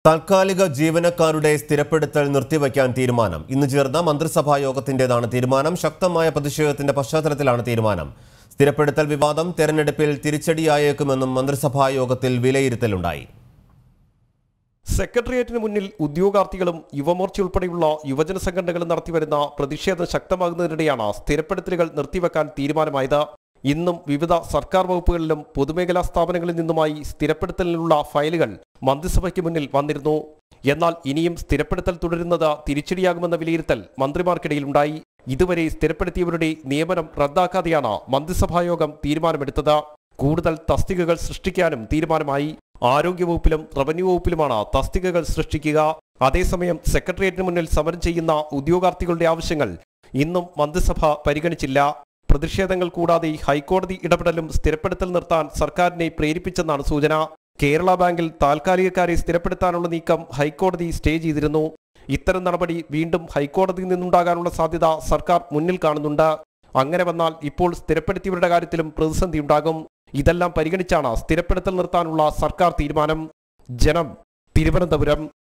താൽക്കാലിക ജീവനക്കാരുടെ സ്ഥിരപ്പെടുത്തൽ നിർത്തിവെക്കാൻ തീരുമാനം ഇന്ന് ചേർന്ന മന്ത്രിസഭാ യോഗത്തിന്റേതാണ് തീരുമാനം ശക്തമായ പ്രതിഷേധത്തിന്റെ പശ്ചാത്തലത്തിലാണ് തീരുമാനം സ്ഥിരപ്പെടുത്തൽ വിവാദം തെരഞ്ഞെടുപ്പിൽ തിരിച്ചടിയായേക്കുമെന്നും മന്ത്രിസഭാ യോഗത്തിൽ വിലയിരുത്തലുണ്ടായി സെക്രട്ടേറിയറ്റിന് മുന്നിൽ ഉദ്യോഗാർത്ഥികളും യുവമോർച്ച ഉൾപ്പെടെയുള്ള യുവജന സംഘടനകളും നടത്തിവരുന്ന പ്രതിഷേധം ശക്തമാകുന്നതിനിടെയാണ് സ്ഥിരപ്പെടുത്തലുകൾ നിർത്തിവെക്കാൻ തീരുമാനമായത് ഇന്നും വിവിധ സർക്കാർ വകുപ്പുകളിലും പൊതുമേഖലാ സ്ഥാപനങ്ങളിൽ നിന്നുമായി സ്ഥിരപ്പെടുത്തലിനുള്ള ഫയലുകൾ മന്ത്രിസഭയ്ക്ക് മുന്നിൽ വന്നിരുന്നു എന്നാൽ ഇനിയും സ്ഥിരപ്പെടുത്തൽ തുടരുന്നത് തിരിച്ചടിയാകുമെന്ന വിലയിരുത്തൽ മന്ത്രിമാർക്കിടയിലുണ്ടായി ഇതുവരെ സ്ഥിരപ്പെടുത്തിയവരുടെ നിയമനം റദ്ദാക്കാതെയാണ് മന്ത്രിസഭായോഗം തീരുമാനമെടുത്തത് കൂടുതൽ തസ്തികകൾ സൃഷ്ടിക്കാനും തീരുമാനമായി ആരോഗ്യവകുപ്പിലും റവന്യൂ വകുപ്പിലുമാണ് തസ്തികകൾ സൃഷ്ടിക്കുക അതേസമയം സെക്രട്ടേറിയറ്റിന് മുന്നിൽ സമരം ചെയ്യുന്ന ഉദ്യോഗാർത്ഥികളുടെ ആവശ്യങ്ങൾ ഇന്നും മന്ത്രിസഭ പരിഗണിച്ചില്ല പ്രതിഷേധങ്ങൾ കൂടാതെ ഹൈക്കോടതി ഇടപെടലും സ്ഥിരപ്പെടുത്തൽ നിർത്താൻ സർക്കാരിനെ പ്രേരിപ്പിച്ചെന്നാണ് സൂചന കേരള ബാങ്കിൽ താൽക്കാലികക്കാരെ സ്ഥിരപ്പെടുത്താനുള്ള നീക്കം ഹൈക്കോടതി സ്റ്റേ ചെയ്തിരുന്നു ഇത്തരം നടപടി വീണ്ടും ഹൈക്കോടതിയിൽ നിന്നുണ്ടാകാനുള്ള സാധ്യത സർക്കാർ മുന്നിൽ കാണുന്നുണ്ട് അങ്ങനെ വന്നാൽ ഇപ്പോൾ സ്ഥിരപ്പെടുത്തിയവരുടെ കാര്യത്തിലും പ്രതിസന്ധി ഉണ്ടാകും ഇതെല്ലാം പരിഗണിച്ചാണ് സ്ഥിരപ്പെടുത്തൽ നിർത്താനുള്ള സർക്കാർ തീരുമാനം ജനം തിരുവനന്തപുരം